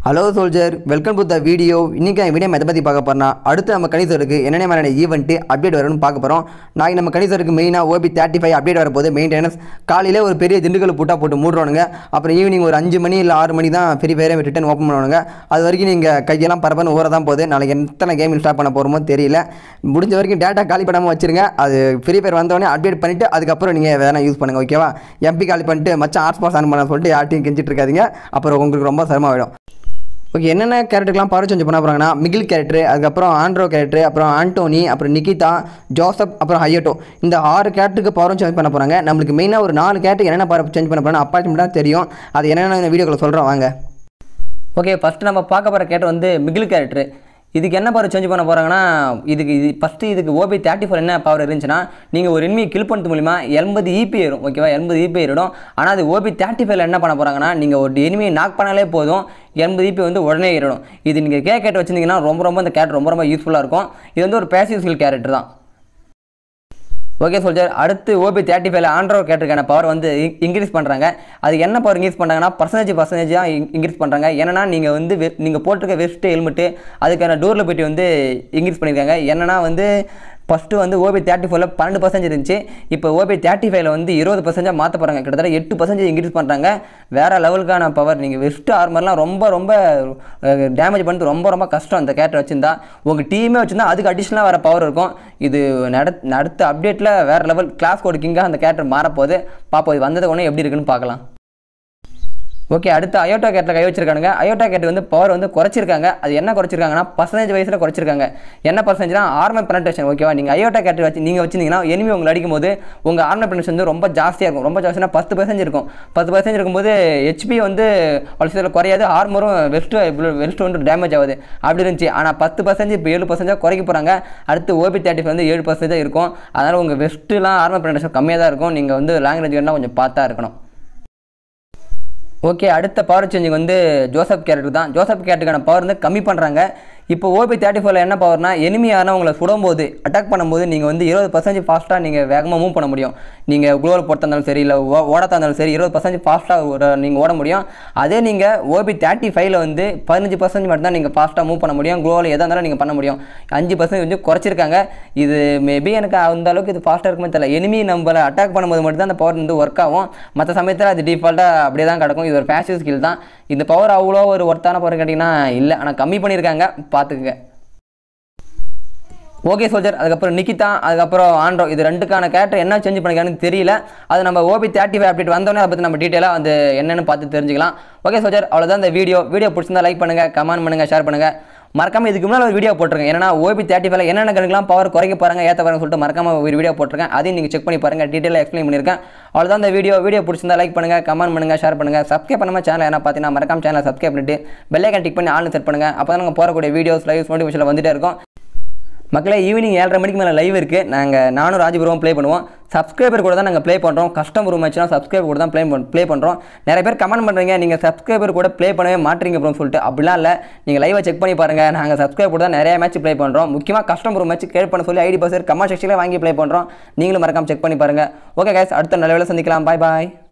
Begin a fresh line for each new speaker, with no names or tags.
hello soldier welcome to the video இன்றைக்கி என் video எதை பற்றி பார்க்க போறேன்னா அடுத்து நம்ம கணிசருக்கு என்னென்ன மாதிரியான ஈவெண்ட்டு அப்டேட் வரும்னு பார்க்க போகிறோம் நாளைக்கு நம்ம கணிசருக்கு மெயினாக ஓபி தேர்ட்டி ஃபைவ் அப்டேட் வரப்போது மெயின்டெனன்ஸ் காலையில் ஒரு பெரிய திண்டுக்கல் பூட்டா போட்டு மூடுறோனுங்க அப்புறம் ஈவினிங் ஒரு அஞ்சு மணி இல்லை ஆறு மணி தான் ஃப்ரீ ஃபயரை ரிட்டன் ஓப்பன் பண்ணுவானுங்க அது வரைக்கும் நீங்கள் கையெல்லாம் பரபரன்னு ஊற தான் போகுது நாளைக்கு எத்தனை கேம் இன்ஸ்டால் பண்ண போகிறோமோ தெரியல முடிஞ்ச வரைக்கும் டேட்டா காலி பண்ணாமல் வச்சிருங்க அது ஃப்ரீ ஃபயர் வந்தோடனே அப்டேட் பண்ணிவிட்டு அதுக்கப்புறம் நீங்கள் வேணால் யூஸ் பண்ணுங்கள் ஓகேவா எம்பி காலி பண்ணிட்டு மச்சான் ஹாட்ஸ்பாட் ஆன் பண்ண சொல்லிட்டு யார்ட்டையும் கெஞ்சிட்டு இருக்காதீங்க அப்புறம் உங்களுக்கு ரொம்ப சிரமமாயிடும் ஓகே என்னென்ன கேரக்டர்லாம் பவர் சேஞ்ச் பண்ண போகிறாங்கன்னா மிகில் கேரக்டர் அதுக்கப்புறம் ஆண்ட்ரோ கேரக்டர் அப்புறம் ஆண்டோனி அப்புறம் நிகிதா ஜோசப் அப்புறம் ஹையட்டோ இந்த ஆறு கேரக்டருக்கு பவரும் சேஞ்ச் பண்ண போகிறாங்க நம்மளுக்கு மெயினாக ஒரு நாலு கேரக்டர் என்னென்ன பவர் சேஞ்ச் பண்ண போகிறாங்க அப்பார்ட்மெண்ட் தான் தெரியும் அது என்னென்ன வீடியோக்களை சொல்கிறோம் வாங்க
ஓகே ஃபஸ்ட்டு நம்ம பார்க்க போகிற கேரக்டர் வந்து மிகில் கேரக்டர் இதுக்கு என்ன பவர் சேஞ்ச் பண்ண போகிறாங்கன்னா இதுக்கு இது ஃபஸ்ட்டு இதுக்கு ஓபி தேர்ட்டி ஃபோர் என்ன பவர் இருந்துச்சுன்னா நீங்கள் ஒரு எண்மையை கில் பண்ணுறது மூலிமா எண்பது இபி ஏறும் ஓகேவா எண்பது இபி ஏறிடும் ஆனால் அது ஓபி தேர்ட்டி ஃபைவ்ல என்ன பண்ண போகிறாங்கன்னா நீங்கள் ஒரு எனிமையை நாக் பண்ணாலே போதும் எண்பது இபி வந்து உடனே ஏறிடும் இது நீங்கள் கே கேட் வச்சிருந்தீங்கன்னா ரொம்ப ரொம்ப இந்த கேரக்டர் ரொம்ப ரொம்ப யூஸ்ஃபுல்லாக இருக்கும் இது வந்து ஒரு பேசிவ் ஸ்கில் கேரக்டர் தான் ஓகே சொல்ஜர் அடுத்து ஓபி தேர்ட்டி ஃபைவ்ல ஆண்ட்ரோ கேட்டிருக்கான பவர் வந்து இன்க்ரீஸ் பண்ணுறாங்க அது என்ன பவர் இன்க்ரீஸ் பண்ணுறாங்கன்னா பர்சன்டேஜ் பர்சன்டேஜாக இன்க்ரீஸ் பண்ணுறாங்க ஏன்னா நீங்கள் வந்து நீங்கள் போட்டிருக்க வெஸ்ட்டு ஹெல்மெட்டு அதுக்கான டோரில் போய்ட்டு வந்து இன்க்ரீஸ் பண்ணியிருக்காங்க என்னன்னா வந்து ஃபஸ்ட்டு வந்து ஓபி தேர்ட்டி ஃபோரில் பன்னெண்டு பர்சன்டேஜ் இருந்துச்சு இப்போ ஓபி தேர்ட்டி ஃபைவ்ல வந்து இருபது பர்சன்டேஜ் மாற்ற போகிறாங்க கிட்டத்தட்ட எட்டு பர்சன்டேஜ் இன்க்ரீஸ் பண்ணுறாங்க வேறு லெவலுக்கான பவர் நீங்கள் வெஸ்ட் ஆர்மர்லாம் ரொம்ப ரொம்ப டேமேஜ் பண்ணுறது ரொம்ப ரொம்ப கஷ்டம் அந்த கேரக்டர் வச்சுருந்தா உங்கள் டீமே வச்சுருந்தா அதுக்கு அடிஷ்னலாக வேறு பவர் இருக்கும் இது நட அடுத்த அப்டேட்டில் வேறு லெவல் கிளாஸ் கோடு கிங்காக அந்த கேரக்டர் மாறப்போகுது பார்ப்போம் இது வந்தது ஒன்று எப்படி இருக்குன்னு பார்க்கலாம் ஓகே அடுத்து அயோட்டா கேட்டில் கை வச்சிருக்காங்க அயோட்டா கேட் வந்து பவர் வந்து குறைச்சிருக்காங்க அது என்ன குறைச்சிருக்காங்கன்னா பர்சன்டேஜ் வயசில் குறைச்சிருக்காங்க என்ன பர்சன்டேஜ்னா ஆர்மர் பெனட்ரேஷன் ஓகேவா நீங்கள் அயோட்டா கேட் வச்சு நீங்கள் வச்சிருந்தீங்கன்னா எனிமி உங்களை அடிக்கும் போது உங்கள் ஆர்மர் பெனட்ரேஷன் வந்து ரொம்ப ஜாஸ்தியாக இருக்கும் ரொம்ப ஜாஸ்தினா பத்து பர்சன்டேஜ் இருக்கும் பத்து பர்சன்டேஜ் இருக்கும்போது ஹெச்பி வந்து அவ்வளோ குறையாது ஆர்மரும் வெஸ்ட் வெஸ்ட் வந்து டேமேஜ் ஆகுது அப்படி இருந்துச்சு ஆனால் பத்து பர்சன்டேஜ் இப்போ ஏழு பர்சன்டேஜ் குறைக்க போகிறாங்க அடுத்து ஓபி தேர்ட்டி வந்து ஏழு பர்சன்டேஜ் இருக்கும் அதனால் உங்கள் வெஸ்ட்டுலாம் ஆர்மர் பெனட்ரேஷன் கம்மியாக தான் இருக்கும் நீங்கள் வந்து லாங்குவேஜ் வேணால் கொஞ்சம் பார்த்தா இருக்கணும் ஓகே அடுத்த பவர் சேஞ்சிங் வந்து ஜோசப் கேரக்டர் தான் ஜோசப் கேரக்டருக்கான பவர் வந்து கம்மி பண்ணுறாங்க இப்போ ஓபி தேர்ட்டி ஃபோரில் என்ன பவர்னா எனிமியான உங்களை சுடும்போது அட்டாக் பண்ணும்போது நீங்கள் வந்து இருபது பர்சன்டேஜ் ஃபாஸ்ட்டாக நீங்கள் வேகமாக மூவ் பண்ண முடியும் நீங்கள் குளோவல் போட்டா இருந்தாலும் சரி இல்லை ஓ ஓடத்தா இருந்தாலும் சரி இருபது பர்சன்டேஜ் ஃபாஸ்ட்டாக நீங்கள் ஓட முடியும் அதே நீங்கள் ஓபி தேர்ட்டி ஃபைவ்ல வந்து பதினஞ்சு பர்சன்டேஜ் மட்டும் தான் நீங்கள் ஃபாஸ்ட்டாக மூவ் பண்ண முடியும் குளோவல் எதாக இருந்தாலும் நீங்கள் பண்ண முடியும் அஞ்சு பர்சன்டேஜ் வந்து குறைச்சிருக்காங்க இது மேபி எனக்கு அந்த அளவுக்கு இது ஃபாஸ்ட்டாக இருக்குமே தெரியல எனிமி நம்மளை அட்டாக் பண்ணும்போது மட்டும் தான் அந்த பவர் வந்து ஒர்க் ஆகும் மற்ற சமயத்தில் அது டிஃபால்ட்டாக அப்படியே தான் கிடக்கும் இது ஒரு பேசிவ் ஸ்கில் தான் இந்த பவர் அவ்வளோ ஒரு ஒர்த்தான பவர் கேட்டிங்கன்னா இல்லை ஆனால் கம்மி பண்ணியிருக்காங்க பார்த்துக்குங்க ஓகே சோல்ஜர் அதுக்கப்புறம் நிக்கிதா அதுக்கப்புறம் ஆண்ட்ரோ இது ரெண்டுக்கான கேரக்டர் என்ன சேஞ்ச் பண்ணிக்கான்னு தெரியல அது நம்ம ஓபி தேர்ட்டி ஃபைவ் அப்டேட் வந்தோடனே அதை பற்றி நம்ம டீட்டெயிலாக வந்து என்னென்னு பார்த்து தெரிஞ்சுக்கலாம் ஓகே சோல்ஜர் அவ்வளோதான் இந்த வீடியோ வீடியோ பிடிச்சிருந்தா லைக் பண்ணுங்கள் கமெண்ட் பண்ணுங்கள் ஷேர் பண்ணுங்கள் மறக்காம இதுக்கு முன்னால் ஒரு வீடியோ போட்டிருக்கேன் ஏன்னா ஓபி தேர்ட்டி ஃபைவ்ல என்னென்ன கணக்குலாம் பவர் குறைக்க போகிறாங்க ஏற்ற போகிறாங்க சொல்லிட்டு மறக்காம ஒரு வீடியோ போட்டிருக்கேன் அதையும் நீங்கள் செக் பண்ணி பாருங்கள் டீட்டெயிலாக எக்ஸ்பிளைன் பண்ணியிருக்கேன் அவ்வளோதான் இந்த வீடியோ வீடியோ பிடிச்சிருந்தா லைக் பண்ணுங்கள் கமெண்ட் பண்ணுங்கள் ஷேர் பண்ணுங்கள் சப்ஸ்கிரைப் பண்ணாமல் சேனல் என்ன பார்த்தீங்கன்னா மறக்காம சேனலை சப்ஸ்கிரைப் பண்ணிட்டு பெல்லைக்கன் டிக் பண்ணி ஆன் செட் பண்ணுங்கள் அப்போ தான் நாங்கள் போகக்கூடிய வீடியோஸ் லைவ்ஸ் நோட்டிஃபிகேஷன் வந்துட்டே இருக்கும் மக்களே ஈவினிங் ஏழரை மணிக்கு மேலே லைவ் இருக்குது நாங்கள் நானும் ராஜபுரம் ப்ளே பண்ணுவோம் சப்ஸ்கிரைபர் கூட தான் நாங்கள் ப்ளே பண்ணுறோம் கஸ்டமர் ரூம் ஆச்சுன்னா சப்ஸ்கிரைபர் கூட தான் ப்ளே பண் ப்ளே பண்ணுறோம் நிறைய பேர் கமெண்ட் பண்ணுறீங்க நீங்கள் சப்ஸ்கிரைபர் கூட ப்ளே பண்ணவே மாட்டீங்க ப்ரோன்னு சொல்லிட்டு அப்படிலாம் இல்லை நீங்கள் லைவை செக் பண்ணி பாருங்கள் நாங்கள் சப்ஸ்கிரைப் கூட தான் நிறைய மேட்ச் ப்ளே பண்ணுறோம் முக்கியமாக கஸ்டமர் ரூம் மேட்ச் கேட் பண்ண சொல்லி ஐடி பர்சர் கமெண்ட் செக்ஷனில் வாங்கி ப்ளே பண்ணுறோம் நீங்களும் மறக்காம செக் பண்ணி பாருங்கள் ஓகே கைஸ் அடுத்த நல்ல வேலை சந்திக்கலாம் பாய் பாய்